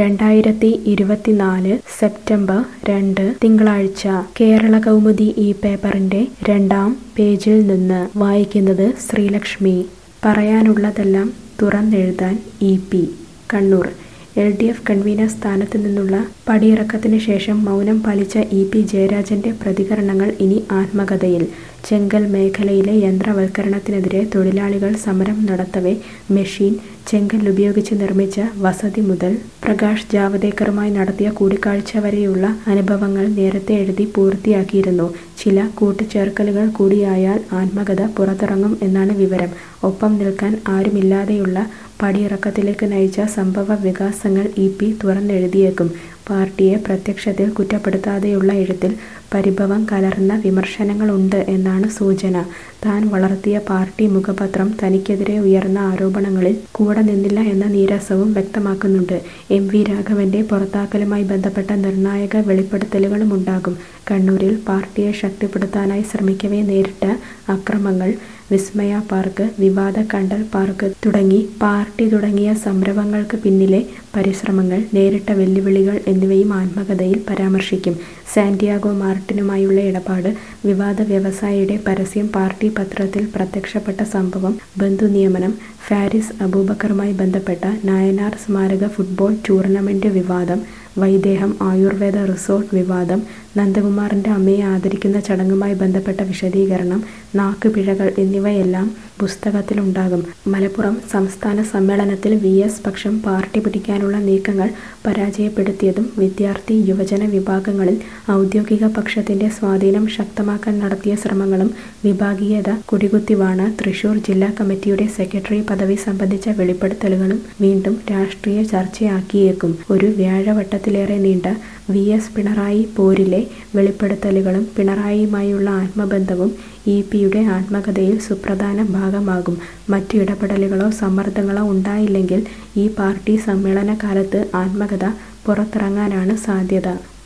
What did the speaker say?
രണ്ടായിരത്തി ഇരുപത്തിനാല് സെപ്റ്റംബർ രണ്ട് തിങ്കളാഴ്ച കേരള കൗമുദി ഈ പേപ്പറിന്റെ രണ്ടാം പേജിൽ നിന്ന് വായിക്കുന്നത് ശ്രീലക്ഷ്മി പറയാനുള്ളതെല്ലാം തുറന്നെഴുതാൻ E P Kannur L D F convener സ്ഥാനത്ത് നിന്നുള്ള പടിയിറക്കത്തിന് ശേഷം മൗനം പാലിച്ച ഇ പി ജയരാജന്റെ പ്രതികരണങ്ങൾ ഇനി ആത്മകഥയിൽ ചെങ്കൽ മേഖലയിലെ യന്ത്രവൽക്കരണത്തിനെതിരെ തൊഴിലാളികൾ സമരം നടത്തവെ മെഷീൻ ചെങ്കൽ ഉപയോഗിച്ച് നിർമ്മിച്ച വസതി മുതൽ പ്രകാശ് ജാവദേക്കറുമായി നടത്തിയ കൂടിക്കാഴ്ച വരെയുള്ള അനുഭവങ്ങൾ നേരത്തെ എഴുതി പൂർത്തിയാക്കിയിരുന്നു ചില കൂട്ടിച്ചേർക്കലുകൾ കൂടിയായാൽ ആത്മകഥ പുറത്തിറങ്ങും എന്നാണ് വിവരം ഒപ്പം നിൽക്കാൻ ആരുമില്ലാതെയുള്ള പടിയിറക്കത്തിലേക്ക് നയിച്ച സംഭവ വികാസങ്ങൾ ഇ പി തുറന്നെഴുതിയേക്കും പാർട്ടിയെ പ്രത്യക്ഷത്തിൽ കുറ്റപ്പെടുത്താതെയുള്ള എഴുത്തിൽ പരിഭവം കലർന്ന വിമർശനങ്ങളുണ്ട് എന്നാണ് സൂചന താൻ വളർത്തിയ പാർട്ടി മുഖപത്രം തനിക്കെതിരെ ഉയർന്ന ആരോപണങ്ങളിൽ കൂടെ നിന്നില്ല എന്ന നീരസവും വ്യക്തമാക്കുന്നുണ്ട് എം വി രാഘവന്റെ പുറത്താക്കലുമായി ബന്ധപ്പെട്ട നിർണായക വെളിപ്പെടുത്തലുകളുമുണ്ടാകും കണ്ണൂരിൽ പാർട്ടിയെ ശക്തിപ്പെടുത്താനായി ശ്രമിക്കവേ നേരിട്ട അക്രമങ്ങൾ വിസ്മയ പാർക്ക് വിവാദ കണ്ടൽ പാർക്ക് തുടങ്ങി പാർട്ടി തുടങ്ങിയ സംരംഭങ്ങൾക്ക് പിന്നിലെ പരിശ്രമങ്ങൾ നേരിട്ട വെല്ലുവിളികൾ എന്നിവയും ആത്മകഥയിൽ പരാമർശിക്കും സാന്റിയാഗോ മാർട്ടിനുമായുള്ള ഇടപാട് വിവാദ വ്യവസായിയുടെ പരസ്യം പാർട്ടി പത്രത്തിൽ പ്രത്യക്ഷപ്പെട്ട സംഭവം ബന്ധുനിയമനം ഫാരിസ് അബൂബക്കറുമായി ബന്ധപ്പെട്ട നായനാർ സ്മാരക ഫുട്ബോൾ ടൂർണമെന്റ് വിവാദം വൈദേഹം ആയുർവേദ റിസോർട്ട് വിവാദം നന്ദകുമാറിന്റെ അമ്മയെ ആദരിക്കുന്ന ചടങ്ങുമായി ബന്ധപ്പെട്ട വിശദീകരണം നാക്കുപിഴകൾ എന്നിവയെല്ലാം പുസ്തകത്തിലുണ്ടാകും മലപ്പുറം സംസ്ഥാന സമ്മേളനത്തിൽ വി എസ് പക്ഷം പാർട്ടി പിടിക്കാനുള്ള നീക്കങ്ങൾ പരാജയപ്പെടുത്തിയതും വിദ്യാർത്ഥി യുവജന വിഭാഗങ്ങളിൽ ഔദ്യോഗിക പക്ഷത്തിന്റെ സ്വാധീനം ശക്തമാക്കാൻ നടത്തിയ ശ്രമങ്ങളും വിഭാഗീയത കുടികുത്തിവാണ് തൃശൂർ ജില്ലാ കമ്മിറ്റിയുടെ സെക്രട്ടറി പദവി സംബന്ധിച്ച വെളിപ്പെടുത്തലുകളും വീണ്ടും രാഷ്ട്രീയ ചർച്ചയാക്കിയേക്കും ഒരു വ്യാഴവട്ടത്തിലേറെ നീണ്ട വി എസ് പിണറായി പോരിലെ വെളിപ്പെടുത്തലുകളും പിണറായിയുമായുള്ള ആത്മബന്ധവും ഇ പിയുടെ ആത്മകഥയിൽ സുപ്രധാന ഭാഗമാകും മറ്റു ഇടപെടലുകളോ സമ്മർദ്ദങ്ങളോ ഉണ്ടായില്ലെങ്കിൽ ഈ പാർട്ടി സമ്മേളന കാലത്ത് ആത്മകഥ പുറത്തിറങ്ങാനാണ് സാധ്യത